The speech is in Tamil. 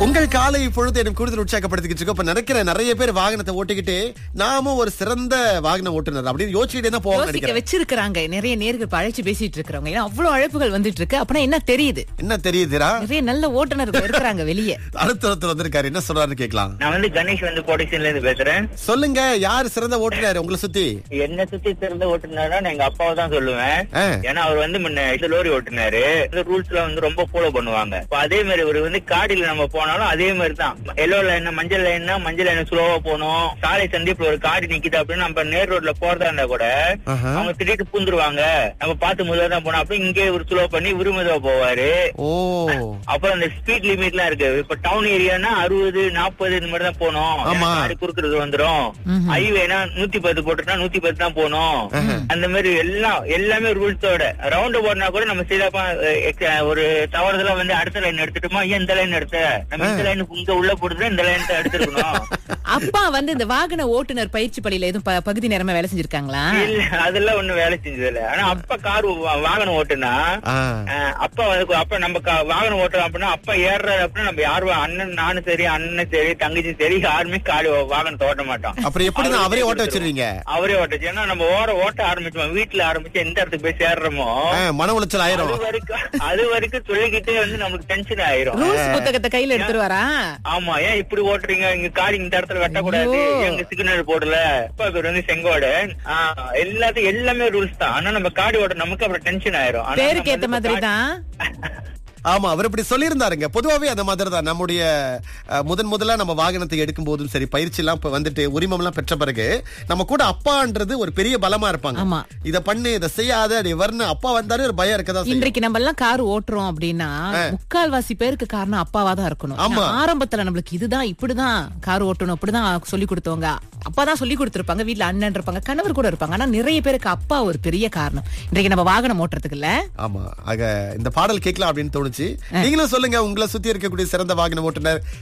உங்கள் காலை பொழுது எனக்கு கூடுதல் உற்சாகப்படுத்திக்கிட்டு இருக்கோம் இப்ப நினைக்கிற நிறைய பேர் வாகனத்தை ஓட்டிக்கிட்டு நாமும் ஒரு சிறந்த வாகன ஓட்டுநர் அப்படின்னு யோசிச்சுட்டே தான் போவாங்க யோசிக்க நினைக்கிறேன் வச்சிருக்கிறாங்க நிறைய நேர்கள் இப்ப அழைச்சு பேசிட்டு இருக்கிறவங்க ஏன்னா அவ்வளவு அழைப்புகள் வந்துட்டு இருக்கு அப்பனா என்ன தெரியுது என்ன தெரியுதுரா நிறைய நல்ல ஓட்டுநர்கள் இருக்கிறாங்க வெளியே அடுத்த ஒருத்தர் வந்திருக்காரு என்ன சொல்றாருன்னு கேட்கலாம் நான் வந்து கணேஷ் வந்து கோடேஷன்ல இருந்து பேசுறேன் சொல்லுங்க யார் சிறந்த ஓட்டுநர் உங்களை சுத்தி என்ன சுத்தி சிறந்த ஓட்டுனாரா நான் எங்க அப்பாவை தான் சொல்லுவேன் ஆ. ஏன்னா அவர் வந்து முன்ன இது லோரி ஓட்டுனாரு இந்த ரூல்ஸ்ல வந்து ரொம்ப ஃபாலோ பண்ணுவாங்க இப்ப அதே மாதிரி ஒரு வந்து காடியில நம்ம போனாலும் அதே மாதிரி தான் எல்லோ லைன் மஞ்சள் லைன்னா மஞ்சள் லைன் ஸ்லோவா போகணும் சாலை சந்திப்புல ஒரு காடி நிக்குது அப்படின்னு நம்ம நேர் ரோட்ல போறதா இருந்தா கூட ஆஹா. அவங்க திடீர்னு பூந்துருவாங்க நம்ம பார்த்து முதல்ல தான் போனோம் அப்படி இங்கே ஒரு ஸ்லோ பண்ணி விரும்பதா போவாரு ஓ அப்புறம் அந்த ஸ்பீட் லிமிட்லாம் இருக்கு இப்ப டவுன் ஏரியானா அறுபது நாற்பது இந்த மாதிரி தான் போகணும் ஆமா. காடி குறுக்குறது வந்துரும் ஹைவேனா நூத்தி பத்து போட்டுட்டா நூத்தி பத்து தான் போகணும் அந்த மாதிரி எல்லாம் எல்லாமே ரூல்ஸோட ரவுண்ட் போனா கூட நம்ம சீதாப்பா ஒரு தவறுதலா வந்து அடுத்த லைன் எடுத்துட்டோமா ஏன் இந்த லைன் எடுத்த நம்ம இந்த லைன் இங்க உள்ள போட்டுதான் இந்த லைன் தான் எடுத்துருக்கணும் அப்பா வந்து இந்த வாகன ஓட்டுநர் பயிற்சி பள்ளியில எதுவும் ப- பகுதி நேரமா வேலை செஞ்சிருக்காங்களா இல்ல அதெல்லாம் ஒண்ணும் வேலை செஞ்சது இல்ல ஆனா அப்பா கார் வாகனம் ஓட்டுனா ஆ. அஹ் அப்பா வந்து அப்ப நம்ம கா- வாகனம் ஓட்டுறோம் அப்படின்னா அப்பா ஏறுறாரு அப்படின்னா நம்ம யாரும் அண்ணன் நானும் சரி அண்ணன் சரி தங்கச்சி சரி யாருமே காடி வாகனத்தை ஓட்ட மாட்டோம் அப்புறம் எப்படி நான் அவரே ஓட்ட வச்சிருவீங்க அவரே ஓட்டுச்சு ஏன்னா நம்ம ஓர ஓட்ட ஆரம்பிச்சோம் வீட்டுல ஆரம்பிச்சு எந்த இடத்துக்கு போய் சேர்றோமோ ஆ, மன உளைச்சல் ஆயிரும் அது வரைக்கும் அது வரைக்கும் சொல்லிக்கிட்டே வந்து நமக்கு டென்ஷன் ஆயிரும் ரூல்ஸ் புத்தகத்தை கையில எடுத்துருவாரா ஆமா ஏன் இப்படி ஓட்டுறீங்க இங்க காடி இந்த இடத்துல வெட்டக்கூடாது ஐயோ. ஏன் இங்க சிக்னல் போடல அப்பா பேர் வந்து செங்கோட எல்லாத்தையும் எல்லாமே ரூல்ஸ் தான் ஆனா நம்ம காடி ஓட்ட நமக்கு அப்புறம் டென்ஷன் ஆயிரும் ஆனா பேருக்கு நம்ம ஏத்த வந்து மாதிரி காடி- தான் ஆமா அவர் இப்படி சொல்லியிருந்தாருங்க பொதுவாவே அந்த மாதிரி தான் நம்முடைய அஹ், முதன் முதல்ல நம்ம வாகனத்தை எடுக்கும் போதும் சரி பயிற்சி எல்லாம் இப்ப வந்துட்டு உரிமம் எல்லாம் பெற்ற பிறகு நம்ம கூட அப்பான்றது ஒரு பெரிய பலமா இருப்பாங்க ஆமா. இத பண்ணு இத செய்யாத இவர்னு அப்பா வந்தாலே ஒரு பயம் இருக்கதான் செய்யும் இன்றைக்கு நம்ம எல்லாம் கார் ஓட்டுறோம் அப்படின்னா முக்கால்வாசி பேருக்கு காரணம் அப்பாவா தான் இருக்கணும் ஆமா. ஏன்னா ஆரம்பத்துல நம்மளுக்கு இதுதான் இப்படிதான் கார் ஓட்டணும் அப்படிதான் சொல்லி கொடுத்தவங்க அப்பா தான் சொல்லி கொடுத்திருப்பாங்க வீட்ல அண்ணன் இருப்பாங்க கணவர் கூட இருப்பாங்க ஆனா நிறைய பேருக்கு அப்பா ஒரு பெரிய காரணம் இன்றைக்கு நம்ம வாகனம் ஓட்டுறதுக்கு இல்ல ஆமா ஆக இந்த பாடல் கேட்கலாம் அப்படின்னு தோணுச்சு நீங்களும் சொல்லுங்க உங்களை சுத்தி இருக்கக்கூடிய சிறந்த வாகன ஓட்டுநர்